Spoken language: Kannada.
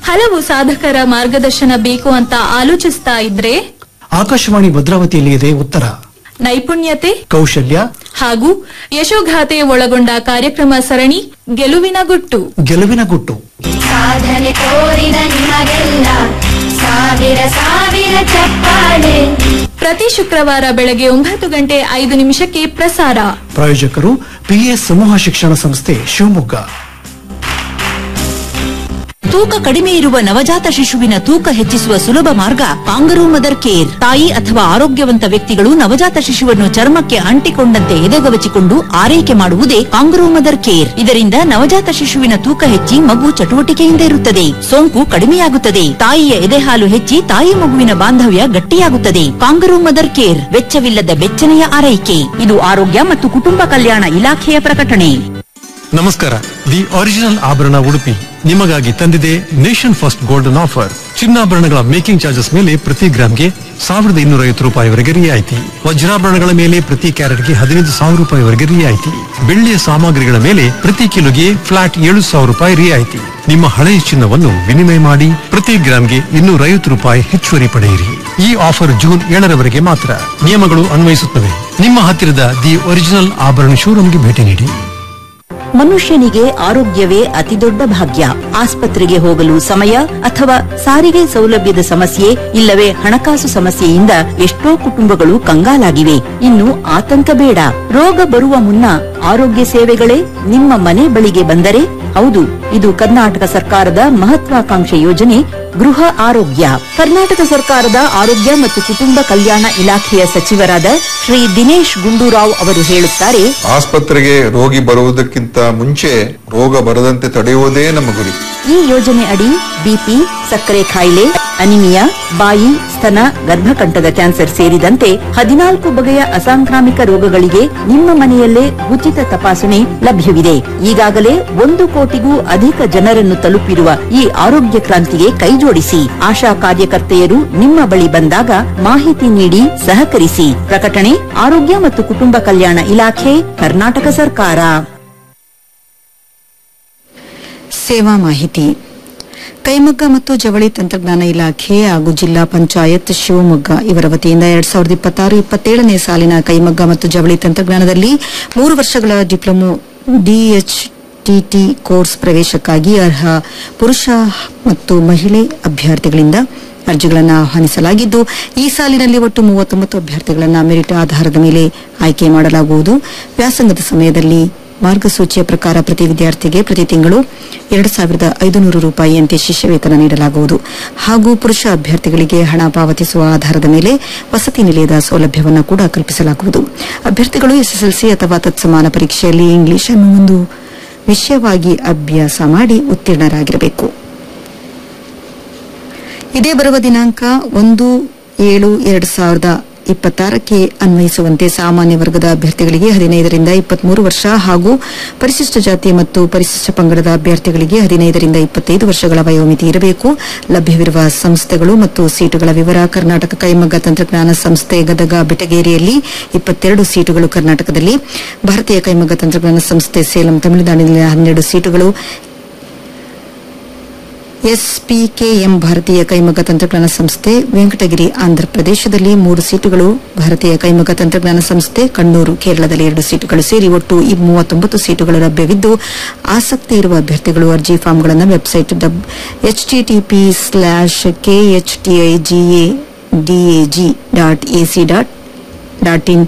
ಹಲವು ಸಾಧಕರ ಮಾರ್ಗದರ್ಶನ ಬೇಕು ಅಂತ ಆಲೋಚಿಸ್ತಾ ಇದ್ರೆ ಆಕಾಶವಾಣಿ ಭದ್ರಾವತಿಯಲ್ಲಿ ಇದೆ ಉತ್ತರ ನೈಪುಣ್ಯತೆ ಕೌಶಲ್ಯ ಹಾಗೂ ಯಶೋಗಾಥೆ ಒಳಗೊಂಡ ಕಾರ್ಯಕ್ರಮ ಸರಣಿ ಗೆಲುವಿನ ಗುಟ್ಟು ಗೆಲುವಿನ ಗುಟ್ಟು ಸಾಧನೆ ತೋರಿದ ನಿಮಗೆಲ್ಲ ಸಾವಿರ ಸಾವಿರ ಚಪ್ಪಾಳೆ ಪ್ರತಿ ಶುಕ್ರವಾರ ಬೆಳಗ್ಗೆ ಒಂಬತ್ತು ಗಂಟೆ ಐದು ನಿಮಿಷಕ್ಕೆ ಪ್ರಸಾರ ಪ್ರಾಯೋಜಕರು ಪಿಎಸ್ ಸಮೂಹ ಶಿಕ್ಷಣ ಸಂಸ್ಥೆ ಶಿವಮೊಗ್ಗ ತೂಕ ಕಡಿಮೆ ಇರುವ ನವಜಾತ ಶಿಶುವಿನ ತೂಕ ಹೆಚ್ಚಿಸುವ ಸುಲಭ ಮಾರ್ಗ ಕಾಂಗರೂ ಮದರ್ ಕೇರ್ ತಾಯಿ ಅಥವಾ ಆರೋಗ್ಯವಂತ ವ್ಯಕ್ತಿಗಳು ನವಜಾತ ಶಿಶುವನ್ನು ಚರ್ಮಕ್ಕೆ ಅಂಟಿಕೊಂಡಂತೆ ಎದೆಗವಚಿಕೊಂಡು ಆರೈಕೆ ಮಾಡುವುದೇ ಕಾಂಗರೂ ಮದರ್ ಕೇರ್ ಇದರಿಂದ ನವಜಾತ ಶಿಶುವಿನ ತೂಕ ಹೆಚ್ಚಿ ಮಗು ಚಟುವಟಿಕೆಯಿಂದ ಇರುತ್ತದೆ ಸೋಂಕು ಕಡಿಮೆಯಾಗುತ್ತದೆ ತಾಯಿಯ ಎದೆಹಾಲು ಹೆಚ್ಚಿ ತಾಯಿ ಮಗುವಿನ ಬಾಂಧವ್ಯ ಗಟ್ಟಿಯಾಗುತ್ತದೆ ಕಾಂಗರೂ ಮದರ್ ಕೇರ್ ವೆಚ್ಚವಿಲ್ಲದ ಬೆಚ್ಚನೆಯ ಆರೈಕೆ ಇದು ಆರೋಗ್ಯ ಮತ್ತು ಕುಟುಂಬ ಕಲ್ಯಾಣ ಇಲಾಖೆಯ ಪ್ರಕಟಣೆ ನಮಸ್ಕಾರ ದಿ ಒರಿಜಿನಲ್ ಆಭರಣ ಉಡುಪಿ ನಿಮಗಾಗಿ ತಂದಿದೆ ನೇಷನ್ ಫಸ್ಟ್ ಗೋಲ್ಡನ್ ಆಫರ್ ಚಿನ್ನಾಭರಣಗಳ ಮೇಕಿಂಗ್ ಚಾರ್ಜಸ್ ಮೇಲೆ ಪ್ರತಿ ಗ್ರಾಮ್ಗೆ ಸಾವಿರದ ಇನ್ನೂರ ಐವತ್ತು ರೂಪಾಯಿವರೆಗೆ ರಿಯಾಯಿತಿ ವಜ್ರಾಭರಣಗಳ ಮೇಲೆ ಪ್ರತಿ ಕ್ಯಾರೆಟ್ಗೆ ಹದಿನೈದು ಸಾವಿರ ರೂಪಾಯಿವರೆಗೆ ರಿಯಾಯಿತಿ ಬೆಳ್ಳಿಯ ಸಾಮಗ್ರಿಗಳ ಮೇಲೆ ಪ್ರತಿ ಕಿಲೋಗೆ ಫ್ಲಾಟ್ ಏಳು ಸಾವಿರ ರೂಪಾಯಿ ರಿಯಾಯಿತಿ ನಿಮ್ಮ ಹಳೆಯ ಚಿನ್ನವನ್ನು ವಿನಿಮಯ ಮಾಡಿ ಪ್ರತಿ ಗ್ರಾಮ್ಗೆ ಇನ್ನೂರ ಐವತ್ತು ರೂಪಾಯಿ ಹೆಚ್ಚುವರಿ ಪಡೆಯಿರಿ ಈ ಆಫರ್ ಜೂನ್ ಏಳರವರೆಗೆ ಮಾತ್ರ ನಿಯಮಗಳು ಅನ್ವಯಿಸುತ್ತವೆ ನಿಮ್ಮ ಹತ್ತಿರದ ದಿ ಒರಿಜಿನಲ್ ಆಭರಣ ಶೋರೂಮ್ಗೆ ಭೇಟಿ ನೀಡಿ ಮನುಷ್ಯನಿಗೆ ಆರೋಗ್ಯವೇ ಅತಿದೊಡ್ಡ ಭಾಗ್ಯ ಆಸ್ಪತ್ರೆಗೆ ಹೋಗಲು ಸಮಯ ಅಥವಾ ಸಾರಿಗೆ ಸೌಲಭ್ಯದ ಸಮಸ್ಯೆ ಇಲ್ಲವೇ ಹಣಕಾಸು ಸಮಸ್ಯೆಯಿಂದ ಎಷ್ಟೋ ಕುಟುಂಬಗಳು ಕಂಗಾಲಾಗಿವೆ ಇನ್ನು ಆತಂಕ ಬೇಡ ರೋಗ ಬರುವ ಮುನ್ನ ಆರೋಗ್ಯ ಸೇವೆಗಳೇ ನಿಮ್ಮ ಮನೆ ಬಳಿಗೆ ಬಂದರೆ ಹೌದು ಇದು ಕರ್ನಾಟಕ ಸರ್ಕಾರದ ಮಹತ್ವಾಕಾಂಕ್ಷೆ ಯೋಜನೆ ಗೃಹ ಆರೋಗ್ಯ ಕರ್ನಾಟಕ ಸರ್ಕಾರದ ಆರೋಗ್ಯ ಮತ್ತು ಕುಟುಂಬ ಕಲ್ಯಾಣ ಇಲಾಖೆಯ ಸಚಿವರಾದ ಶ್ರೀ ದಿನೇಶ್ ಗುಂಡೂರಾವ್ ಅವರು ಹೇಳುತ್ತಾರೆ ಆಸ್ಪತ್ರೆಗೆ ರೋಗಿ ಬರುವುದಕ್ಕಿಂತ ಮುಂಚೆ ರೋಗ ಬರದಂತೆ ತಡೆಯುವುದೇ ನಮ್ಮ ಗುರಿ ಈ ಯೋಜನೆ ಅಡಿ ಬಿಪಿ ಸಕ್ಕರೆ ಕಾಯಿಲೆ ಅನಿಮಿಯಾ ಬಾಯಿ ಸ್ತನ ಗರ್ಭಕಂಠದ ಕ್ಯಾನ್ಸರ್ ಸೇರಿದಂತೆ ಹದಿನಾಲ್ಕು ಬಗೆಯ ಅಸಾಂಕ್ರಾಮಿಕ ರೋಗಗಳಿಗೆ ನಿಮ್ಮ ಮನೆಯಲ್ಲೇ ಉಚಿತ ತಪಾಸಣೆ ಲಭ್ಯವಿದೆ ಈಗಾಗಲೇ ಒಂದು ಕೋಟಿಗೂ ಅಧಿಕ ಜನರನ್ನು ತಲುಪಿರುವ ಈ ಆರೋಗ್ಯ ಕ್ರಾಂತಿಗೆ ಕೈಜೋಡಿಸಿ ಆಶಾ ಕಾರ್ಯಕರ್ತೆಯರು ನಿಮ್ಮ ಬಳಿ ಬಂದಾಗ ಮಾಹಿತಿ ನೀಡಿ ಸಹಕರಿಸಿ ಪ್ರಕಟಣೆ ಆರೋಗ್ಯ ಮತ್ತು ಕುಟುಂಬ ಕಲ್ಯಾಣ ಇಲಾಖೆ ಕರ್ನಾಟಕ ಸರ್ಕಾರ ಸೇವಾ ಮಾಹಿತಿ ಕೈಮಗ್ಗ ಮತ್ತು ಜವಳಿ ತಂತ್ರಜ್ಞಾನ ಇಲಾಖೆ ಹಾಗೂ ಜಿಲ್ಲಾ ಪಂಚಾಯತ್ ಶಿವಮೊಗ್ಗ ಇವರ ವತಿಯಿಂದ ಎರಡ್ ಸಾವಿರದ ಇಪ್ಪತ್ತಾರು ಇಪ್ಪತ್ತೇಳನೇ ಸಾಲಿನ ಕೈಮಗ್ಗ ಮತ್ತು ಜವಳಿ ತಂತ್ರಜ್ಞಾನದಲ್ಲಿ ಮೂರು ವರ್ಷಗಳ ಡಿಪ್ಲೊಮೊ ಡಿಎಚ್ಟಿಟಿ ಕೋರ್ಸ್ ಪ್ರವೇಶಕ್ಕಾಗಿ ಅರ್ಹ ಪುರುಷ ಮತ್ತು ಮಹಿಳೆ ಅಭ್ಯರ್ಥಿಗಳಿಂದ ಅರ್ಜಿಗಳನ್ನು ಆಹ್ವಾನಿಸಲಾಗಿದ್ದು ಈ ಸಾಲಿನಲ್ಲಿ ಒಟ್ಟು ಮೂವತ್ತೊಂಬತ್ತು ಅಭ್ಯರ್ಥಿಗಳನ್ನು ಮೆರಿಟ್ ಆಧಾರದ ಮೇಲೆ ಆಯ್ಕೆ ಮಾಡಲಾಗುವುದು ವ್ಯಾಸಂಗದ ಸಮಯದಲ್ಲಿ ಮಾರ್ಗಸೂಚಿಯ ಪ್ರಕಾರ ಪ್ರತಿ ವಿದ್ಯಾರ್ಥಿಗೆ ಪ್ರತಿ ತಿಂಗಳು ಎರಡು ಸಾವಿರದ ಐದುನೂರು ರೂಪಾಯಿಯಂತೆ ಶಿಷ್ಯ ವೇತನ ನೀಡಲಾಗುವುದು ಹಾಗೂ ಪುರುಷ ಅಭ್ಯರ್ಥಿಗಳಿಗೆ ಹಣ ಪಾವತಿಸುವ ಆಧಾರದ ಮೇಲೆ ವಸತಿ ನಿಲಯದ ಸೌಲಭ್ಯವನ್ನು ಕೂಡ ಕಲ್ಪಿಸಲಾಗುವುದು ಅಭ್ಯರ್ಥಿಗಳು ಎಸ್ಎಸ್ಎಲ್ಸಿ ಅಥವಾ ತತ್ಸಮಾನ ಪರೀಕ್ಷೆಯಲ್ಲಿ ಇಂಗ್ಲಿಷ್ ಅನ್ನು ಒಂದು ವಿಷಯವಾಗಿ ಅಭ್ಯಾಸ ಮಾಡಿ ಉತ್ತೀರ್ಣರಾಗಿರಬೇಕು ಇದೇ ಬರುವ ದಿನಾಂಕ ಒಂದು ಏಳು ಎರಡು ಸಾವಿರದ ಇಪ್ಪತ್ತಾರಕ್ಕೆ ಅನ್ವಯಿಸುವಂತೆ ಸಾಮಾನ್ಯ ವರ್ಗದ ಅಭ್ಯರ್ಥಿಗಳಿಗೆ ಹದಿನೈದರಿಂದ ಇಪ್ಪತ್ಮೂರು ವರ್ಷ ಹಾಗೂ ಪರಿಶಿಷ್ಟ ಜಾತಿ ಮತ್ತು ಪರಿಶಿಷ್ಟ ಪಂಗಡದ ಅಭ್ಯರ್ಥಿಗಳಿಗೆ ಹದಿನೈದರಿಂದ ಇಪ್ಪತ್ತೈದು ವರ್ಷಗಳ ವಯೋಮಿತಿ ಇರಬೇಕು ಲಭ್ಯವಿರುವ ಸಂಸ್ಥೆಗಳು ಮತ್ತು ಸೀಟುಗಳ ವಿವರ ಕರ್ನಾಟಕ ಕೈಮಗ್ಗ ತಂತ್ರಜ್ಞಾನ ಸಂಸ್ಥೆ ಗದಗ ಬೆಟಗೇರಿಯಲ್ಲಿ ಇಪ್ಪತ್ತೆರಡು ಸೀಟುಗಳು ಕರ್ನಾಟಕದಲ್ಲಿ ಭಾರತೀಯ ಕೈಮಗ್ಗ ತಂತ್ರಜ್ಞಾನ ಸಂಸ್ಥೆ ಸೇಲಂ ತಮಿಳುನಾಡಿನಲ್ಲಿ ಹನ್ನೆರಡು ಸೀಟುಗಳು ಎಸ್ಪಿಕೆಎಂ ಭಾರತೀಯ ಕೈಮಗ್ಗ ತಂತ್ರಜ್ಞಾನ ಸಂಸ್ಥೆ ವೆಂಕಟಗಿರಿ ಆಂಧ್ರಪ್ರದೇಶದಲ್ಲಿ ಮೂರು ಸೀಟುಗಳು ಭಾರತೀಯ ಕೈಮಗ್ಗ ತಂತ್ರಜ್ಞಾನ ಸಂಸ್ಥೆ ಕಣ್ಣೂರು ಕೇರಳದಲ್ಲಿ ಎರಡು ಸೀಟುಗಳು ಸೇರಿ ಒಟ್ಟು ಈ ಮೂವತ್ತೊಂಬತ್ತು ಸೀಟುಗಳು ಲಭ್ಯವಿದ್ದು ಆಸಕ್ತಿ ಇರುವ ಅಭ್ಯರ್ಥಿಗಳು ಅರ್ಜಿ ಫಾರ್ಮ್ಗಳನ್ನು website HTTP slash KHTIGA DAG dot AC dot dot ಇನ್